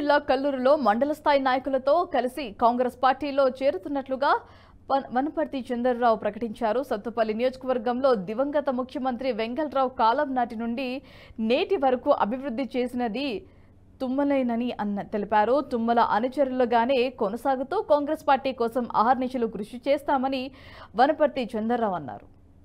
జిల్లా కల్లూరులో మండల స్థాయి నాయకులతో కలిసి కాంగ్రెస్ పార్టీలో చేరుతున్నట్లుగా వన- వనపర్తి చంద్రరావు ప్రకటించారు సత్తుపల్లి నియోజకవర్గంలో దివంగత ముఖ్యమంత్రి వెంగళరావు కాలం నాటి నుండి నేటి వరకు అభివృద్ధి చేసినది తుమ్మలేనని అన్న తెలిపారు తుమ్మల అనుచరులుగానే కొనసాగుతూ కాంగ్రెస్ పార్టీ కోసం అహర్నిశలు కృషి చేస్తామని వనపర్తి చంద్రరావు అన్నారు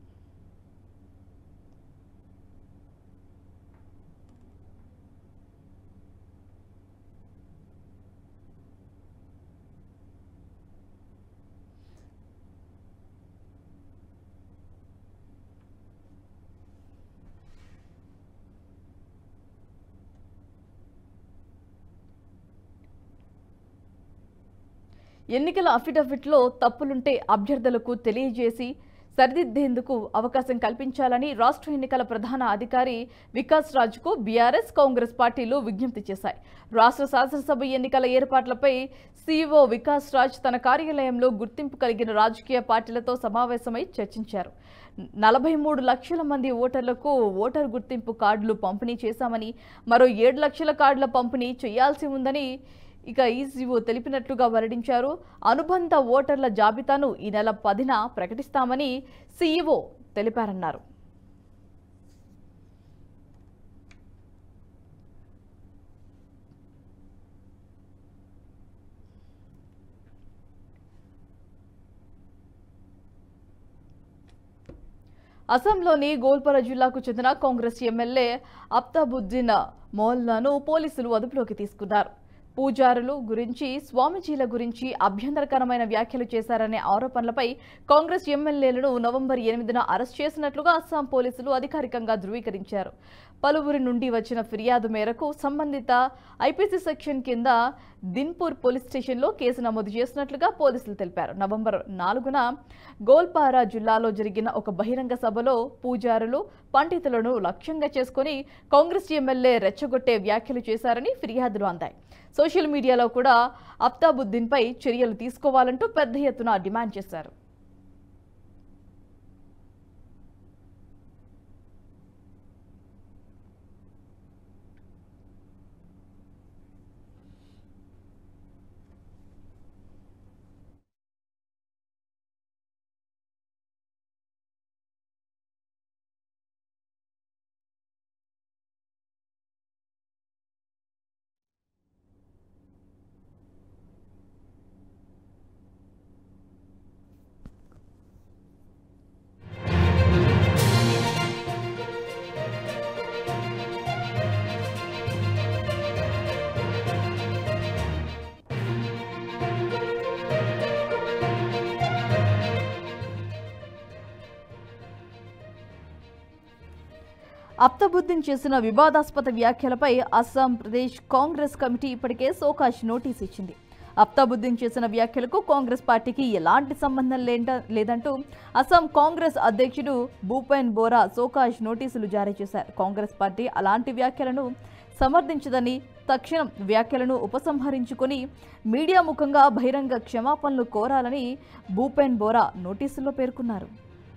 ఎన్నికల అఫిడవిట్లో తప్పులుంటే అభ్యర్థులకు తెలియజేసి సరిదిద్దేందుకు అవకాశం కల్పించాలని రాష్ట్ర ఎన్నికల ప్రధాన అధికారి వికాస్ రాజ్కు బీఆర్ఎస్ కాంగ్రెస్ పార్టీలు విజ్ఞప్తి చేశాయి రాష్ట్ర శాసనసభ ఎన్నికల ఏర్పాట్లపై సీఈఓ వికాస్ రాజ్ తన కార్యాలయంలో గుర్తింపు కలిగిన రాజకీయ పార్టీలతో సమావేశమై చర్చించారు నలభై మూడు లక్షల మంది ఓటర్లకు ఓటర్ గుర్తింపు కార్డులు పంపిణీ చేశామని మరో ఏడు లక్షల కార్డుల పంపిణీ చేయాల్సి ఉందని ఇక ఈసీఓ తెలిపినట్లుగా వెల్లడించారు అనుబంధ ఓటర్ల జాబితాను ఈ నెల పదిన ప్రకటిస్తామని సీఈఓ తెలిపారన్నారు అస్సాంలోని గోల్పారా జిల్లాకు చెందిన కాంగ్రెస్ ఎమ్మెల్యే అఫ్తాబుద్దీన్ మోల్లాను పోలీసులు అదుపులోకి తీసుకున్నారు పూజారులు గురించి స్వామీజీల గురించి అభ్యంతరకరమైన వ్యాఖ్యలు చేశారనే ఆరోపణలపై కాంగ్రెస్ ఎమ్మెల్యేలను నవంబర్ ఎనిమిదిన అరెస్ట్ చేసినట్లుగా అస్సాం పోలీసులు అధికారికంగా ధృవీకరించారు పలువురి నుండి వచ్చిన ఫిర్యాదు మేరకు సంబంధిత ఐపీసీ సెక్షన్ కింద దిన్పూర్ పోలీస్ స్టేషన్లో కేసు నమోదు చేసినట్లుగా పోలీసులు తెలిపారు నవంబర్ నాలుగున గోల్పారా జిల్లాలో జరిగిన ఒక బహిరంగ సభలో పూజారులు పండితులను లక్ష్యంగా చేసుకుని కాంగ్రెస్ ఎమ్మెల్యే రెచ్చగొట్టే వ్యాఖ్యలు చేశారని ఫిర్యాదులు అందాయి సోషల్ మీడియాలో కూడా అఫ్తాబుద్దీన్పై చర్యలు తీసుకోవాలంటూ పెద్ద ఎత్తున డిమాండ్ చేశారు అప్తబుద్దీన్ చేసిన వివాదాస్పద వ్యాఖ్యలపై అస్సాం ప్రదేశ్ కాంగ్రెస్ కమిటీ ఇప్పటికే సోకాష్ నోటీస్ ఇచ్చింది అప్తాబుద్దీన్ చేసిన వ్యాఖ్యలకు కాంగ్రెస్ పార్టీకి ఎలాంటి సంబంధం లేంట- లేదంటూ అస్సాం కాంగ్రెస్ అధ్యక్షుడు భూపెన్ బోరా సోకాష్ నోటీసులు జారీ చేశారు కాంగ్రెస్ పార్టీ అలాంటి వ్యాఖ్యలను సమర్థించదని తక్షణం వ్యాఖ్యలను ఉపసంహరించుకొని మీడియా ముఖంగా బహిరంగ క్షమాపణలు కోరాలని భూపెన్ బోరా నోటీసుల్లో పేర్కొన్నారు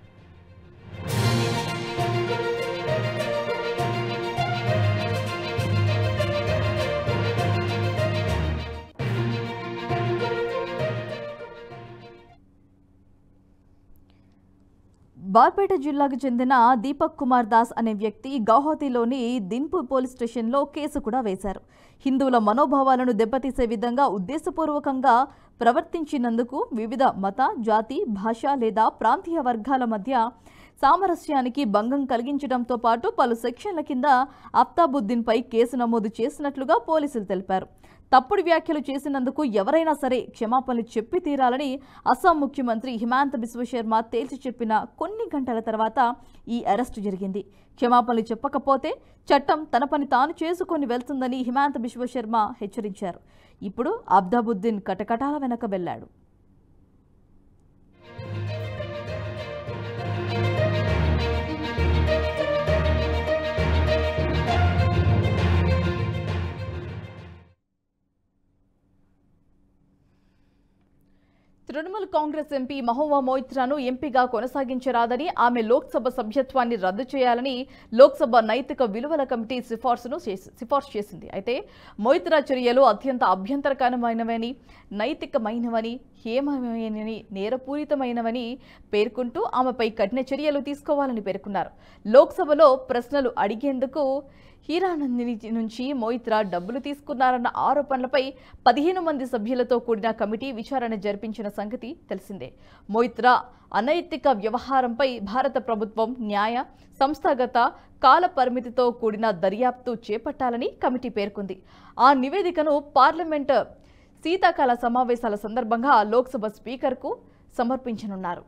బార్పేట జిల్లాకు చెందిన దీపక్ కుమార్ దాస్ అనే వ్యక్తి గౌహతిలోని దిన్పూర్ పోలీస్ స్టేషన్లో కేసు కూడా వేశారు హిందువుల మనోభావాలను దెబ్బతీసే విధంగా ఉద్దేశపూర్వకంగా ప్రవర్తించినందుకు వివిధ మత జాతి భాష లేదా ప్రాంతీయ వర్గాల మధ్య సామరస్యానికి భంగం కలిగించడంతో పాటు పలు సెక్షన్ల కింద అఫ్తాబుద్దీన్పై కేసు నమోదు చేసినట్లుగా పోలీసులు తెలిపారు తప్పుడు వ్యాఖ్యలు చేసినందుకు ఎవరైనా సరే క్షమాపణలు చెప్పి తీరాలని అస్సాం ముఖ్యమంత్రి హిమాంత బిశ్వ శర్మ తేల్చి చెప్పిన కొన్ని గంటల తర్వాత ఈ అరెస్టు జరిగింది క్షమాపణలు చెప్పకపోతే చట్టం తన పని తాను చేసుకొని వెళ్తుందని హిమాంత బిశ్వ శర్మ హెచ్చరించారు ఇప్పుడు అబ్దాబుద్దీన్ కటకటాల వెనక వెళ్లాడు తృణమూల్ కాంగ్రెస్ ఎంపీ మహోవా మొయిత్రాను ఎంపీగా కొనసాగించరాదని ఆమె లోక్సభ సభ్యత్వాన్ని రద్దు చేయాలని లోక్సభ నైతిక విలువల కమిటీ సిఫార్సును చేసి- సిఫార్సు చేసింది అయితే మొయిత్రా చర్యలు అత్యంత అభ్యంతరకరమైనవని నైతికమైనవని హేమమైనని నేరపూరితమైనవని పేర్కొంటూ ఆమెపై కఠిన చర్యలు తీసుకోవాలని పేర్కొన్నారు లోక్సభలో ప్రశ్నలు అడిగేందుకు హీరానందిని నుంచి మోయిత్రా డబ్బులు తీసుకున్నారన్న ఆరోపణలపై పదిహేను మంది సభ్యులతో కూడిన కమిటీ విచారణ జరిపించిన సంగతి తెలిసిందే మోయిత్రా అనైతిక వ్యవహారంపై భారత ప్రభుత్వం న్యాయ సంస్థాగత కాల పరిమితితో కూడిన దర్యాప్తు చేపట్టాలని కమిటీ పేర్కొంది ఆ నివేదికను పార్లమెంట్ శీతాకాల సమావేశాల సందర్భంగా లోక్సభ స్పీకర్కు సమర్పించనున్నారు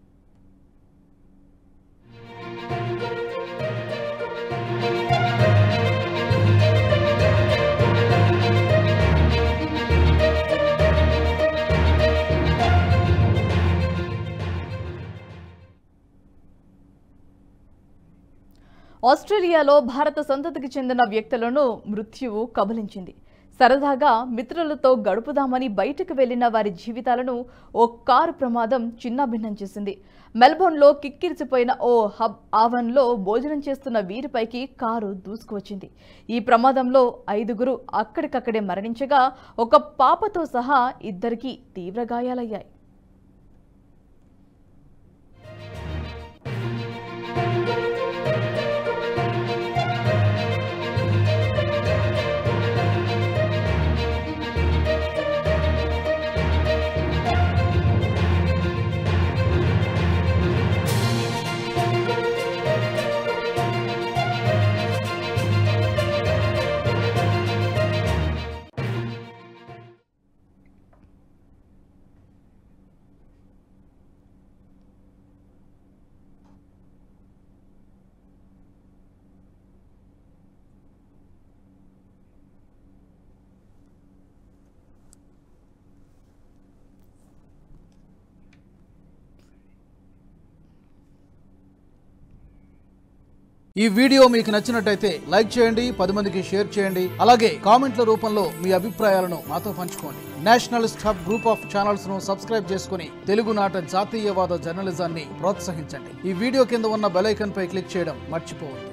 ఆస్ట్రేలియాలో భారత సంతతికి చెందిన వ్యక్తులను మృత్యువు కబలించింది సరదాగా మిత్రులతో గడుపుదామని బయటకు వెళ్లిన వారి జీవితాలను ఓ కారు ప్రమాదం చిన్నాభిన్నం చేసింది మెల్బోర్న్లో కిక్కిరిసిపోయిన ఓ హబ్ ఆవన్లో భోజనం చేస్తున్న వీరిపైకి కారు దూసుకువచ్చింది ఈ ప్రమాదంలో ఐదుగురు అక్కడికక్కడే మరణించగా ఒక పాపతో సహా ఇద్దరికి తీవ్ర గాయాలయ్యాయి ఈ వీడియో మీకు నచ్చినట్టయితే లైక్ చేయండి పది మందికి షేర్ చేయండి అలాగే కామెంట్ల రూపంలో మీ అభిప్రాయాలను మాతో పంచుకోండి nationalist hub group of channels ను సబ్స్క్రైబ్ చేసుకుని తెలుగునాట జాతీయవాద జర్నలిజాన్ని ప్రోత్సహించండి ఈ వీడియో కింద ఉన్న బెల్ ఐకాన్ పై క్లిక్ చేయడం మర్చిపోవద్దు